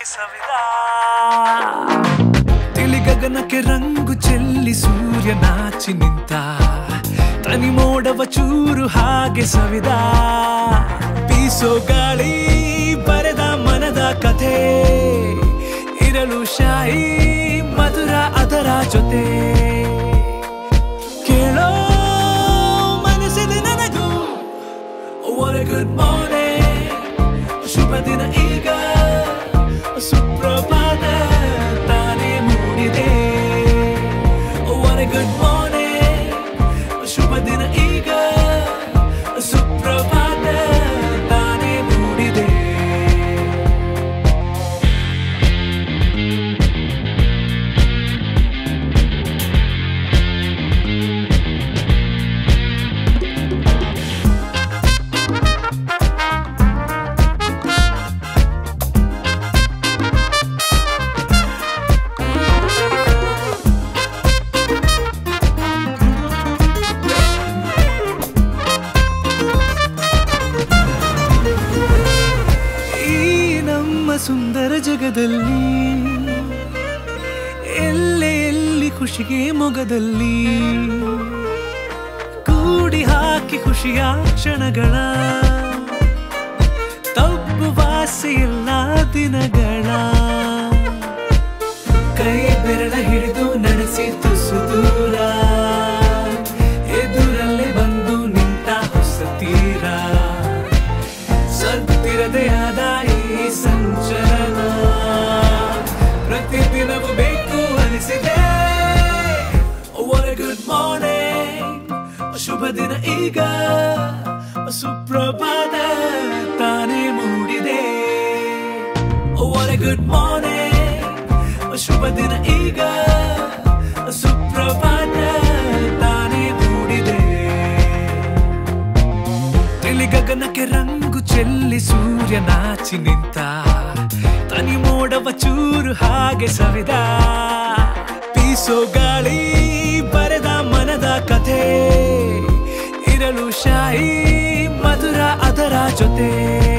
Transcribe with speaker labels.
Speaker 1: ಹಾಗೆ ಸವಿದ ತಿಳಿ ಗಗನಕ್ಕೆ ರಂಗು ಚೆಲ್ಲಿ ಸೂರ್ಯ ನಾಚಿ ನಿಂತ ತನಿ ಮೋಡವ ಚೂರು ಹಾಗೆ ಸವಿದ ಬೀಸೋ ಗಾಳಿ ಬರೆದ ಮನದ ಕಥೆ ಇರಲು ಶಾಯಿ ಮಧುರ ಅದರ ಜೊತೆ ಕೇಳೋ ಮನಸ್ಸಿದೆ ನನಗೂ What a good morning ಶುಭ ದಿನ ಈಗ ಸುಪ್ರಭಾತ ತಾನೇ ಮೂಡಿದೆ What a good morning ಶುಭ ದಿನ ಈಗ ಸುಪ್ರಭಾತ ತಾನೇ ಮೂಡಿದೆ ಈ ನಮ್ಮ ಸುಂದರ ಜಗದಲ್ಲಿ ಎಲ್ಲೆ ಎಲ್ಲಿ ಖುಷಿಗೆ ಮೊಗದಲ್ಲಿ ಕೂಡಿ ಹಾಕಿ ಖುಷಿಯ ಕ್ಷಣಗಳ ತಪ್ಪುವಾಸೆ ಎಲ್ಲ ದಿನಗಳ ಕೈ ಬೆರಳ ಹಿಡಿದು ನಡೆಸಿ ತುಸು ದೂರ ಎದುರಲ್ಲೇ ಬಂದು ನಿಂತ ಹೊಸ ತೀರ ಸತ್ತಿರದೆ ಆದ ಈ ಸಂಚಲನ ಪ್ರತಿದಿನವೂ ಬೇಕು ಅನಿಸಿದೆ What a good morning ಶುಭ ದಿನ ಈಗ ಸುಪ್ರಭಾತ ತಾನೇ ಮೂಡಿದೆ What a good morning ಶುಭ ದಿನ ಈಗ ಸುಪ್ರಭಾತ ತಾನೇ ಮೂಡಿದೆ ತಿಳಿ ಗಗನಕ್ಕೆ ರಂಗು ಚೆಲ್ಲಿ ಸೂರ್ಯ ನಾಚಿ ನಿಂತ ತನಿ ಮೋಡವ ಚೂರು ಹಾಗೆ ಸವಿದ ಬೀಸೋ ಗಾಳಿ ಬರೆದ ಮನದ ಕಥೆ ಇರಲು ಶಾಯಿ ಮಧುರ ಅದರ ಜೊತೆ